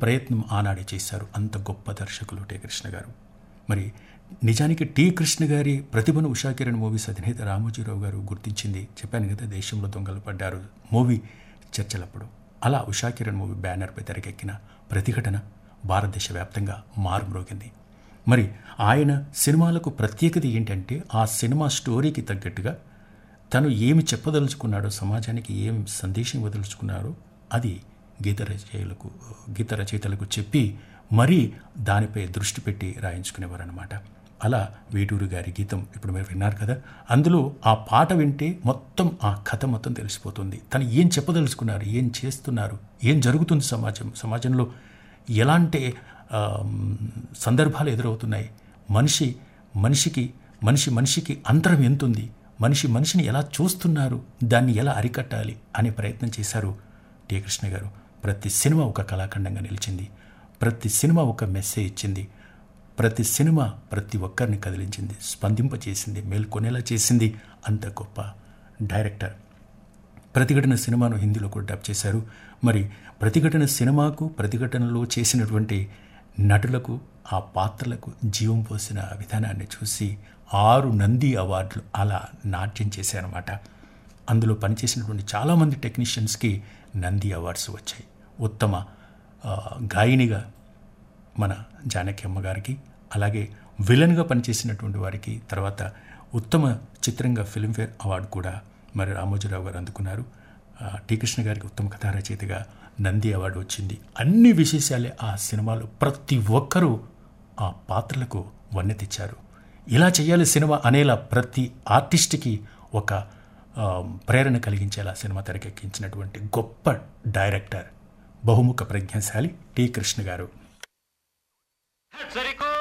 ప్రయత్నం ఆనాడే చేశారు అంత గొప్ప దర్శకులు టి కృష్ణ గారు మరి నిజానికి టి కృష్ణ గారి ప్రతిభను ఉషాకిరణ్ మూవీస్ అధినేత రామోజీరావు గారు గుర్తించింది చెప్పాను కదా దేశంలో దొంగలు పడ్డారు మూవీ చర్చలప్పుడు అలా ఉషాకిరణ్ మూవీ బ్యానర్పై తెరకెక్కిన ప్రతిఘటన భారతదేశ వ్యాప్తంగా మారుమ్రోగింది మరి ఆయన సినిమాలకు ప్రత్యేకత ఏంటంటే ఆ సినిమా స్టోరీకి తగ్గట్టుగా తను ఏమి చెప్పదలుచుకున్నాడో సమాజానికి ఏం సందేశం వదలుచుకున్నాడో అది గీత రచయితలకు గీత రచయితలకు చెప్పి మరీ దానిపై దృష్టి పెట్టి రాయించుకునేవారనమాట అలా వేటూరు గారి గీతం ఇప్పుడు మీరు విన్నారు కదా అందులో ఆ పాట వింటే మొత్తం ఆ కథ మొత్తం తెలిసిపోతుంది తను ఏం చెప్పదలుచుకున్నారు ఏం చేస్తున్నారు ఏం జరుగుతుంది సమాజం సమాజంలో ఎలాంటి ఆ, సందర్భాలు ఎదురవుతున్నాయి మనిషి మనిషికి మనిషి మనిషికి అంతరం ఎంతుంది మనిషి మనిషిని ఎలా చూస్తున్నారు దాన్ని ఎలా అరికట్టాలి అనే ప్రయత్నం చేశారు టి కృష్ణ గారు ప్రతి సినిమా ఒక కళాఖండంగా నిలిచింది ప్రతి సినిమా ఒక మెసేజ్ ఇచ్చింది ప్రతి సినిమా ప్రతి ఒక్కరిని కదిలించింది స్పందింపచేసింది మేల్కొనేలా చేసింది అంత గొప్ప డైరెక్టర్ ప్రతిఘటన సినిమాను హిందీలో కూడా డబ్ చేశారు మరి ప్రతిఘటన సినిమాకు ప్రతిఘటనలో చేసినటువంటి నటులకు ఆ పాత్రలకు జీవం పోసిన విధానాన్ని చూసి ఆరు నంది అవార్డులు అలా నాట్యం చేశారన్నమాట అందులో పనిచేసినటువంటి చాలామంది టెక్నీషియన్స్కి నంది అవార్డ్స్ వచ్చాయి ఉత్తమ ఆ, గాయనిగా మన జానకి అమ్మ గారికి అలాగే విలన్గా పనిచేసినటువంటి వారికి తర్వాత ఉత్తమ చిత్రంగా ఫిల్మ్ఫేర్ అవార్డు కూడా మరి రామోజీరావు గారు అందుకున్నారు ఆ, టి కృష్ణ గారికి ఉత్తమ కథా రచయితగా నంది అవార్డు వచ్చింది అన్ని విశేషాలే ఆ సినిమాలో ప్రతి ఒక్కరూ ఆ పాత్రలకు వన్నె తెచ్చారు ఇలా చేయాలి సినిమా అనేలా ప్రతి ఆర్టిస్ట్కి ఒక ఆ, ప్రేరణ కలిగించేలా సినిమా తెరకెక్కించినటువంటి గొప్ప డైరెక్టర్ బహుముఖ ప్రజ్ఞాశాలి టి కృష్ణ గారు హెచ్చరికో